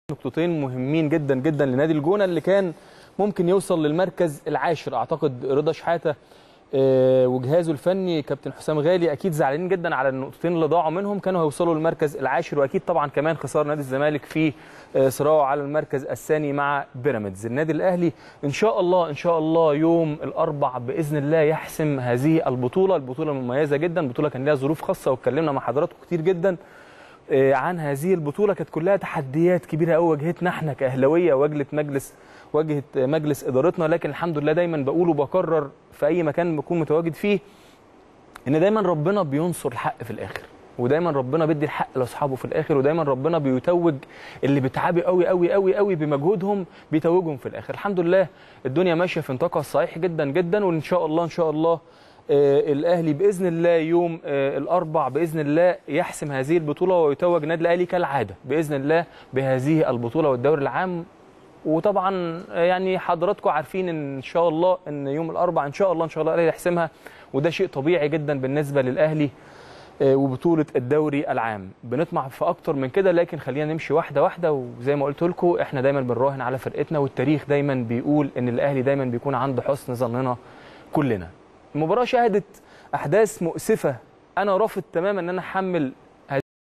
نقطتين مهمين جدا جدا لنادي الجونه اللي كان ممكن يوصل للمركز العاشر اعتقد رضا شحاته آه، وجهازه الفني كابتن حسام غالي اكيد زعلانين جدا على النقطتين اللي ضاعوا منهم كانوا هيوصلوا للمركز العاشر واكيد طبعا كمان خساره نادي الزمالك في آه، صراعه على المركز الثاني مع بيراميدز النادي الاهلي ان شاء الله ان شاء الله يوم الاربع باذن الله يحسم هذه البطوله البطوله مميزه جدا بطوله كان لها ظروف خاصه واتكلمنا مع حضراتكم كتير جدا آه، عن هذه البطوله كانت كلها تحديات كبيره قوي واجهتنا احنا كاهلاويه واجهت مجلس واجهت مجلس ادارتنا لكن الحمد لله دايما بقول وبكرر في اي مكان بكون متواجد فيه ان دايما ربنا بينصر الحق في الاخر ودايما ربنا بيدي الحق لاصحابه في الاخر ودايما ربنا بيتوج اللي بيتعبوا قوي قوي قوي قوي بمجهودهم بيتوجهم في الاخر الحمد لله الدنيا ماشيه في نطاقها الصحيح جدا جدا وان شاء الله ان شاء الله آه الاهلي باذن الله يوم آه الاربع باذن الله يحسم هذه البطوله ويتوج النادي الاهلي كالعاده باذن الله بهذه البطوله والدوري العام وطبعا يعني حضراتكم عارفين ان شاء الله ان يوم الاربع ان شاء الله ان شاء الله الاهلي يحسمها وده شيء طبيعي جدا بالنسبه للاهلي آه، وبطوله الدوري العام بنطمع في اكتر من كده لكن خلينا نمشي واحده واحده وزي ما قلت لكم احنا دايما بنراهن على فرقتنا والتاريخ دايما بيقول ان الاهلي دايما بيكون عند حسن ظننا كلنا المباراه شهدت احداث مؤسفه انا رافض تماما ان انا احمل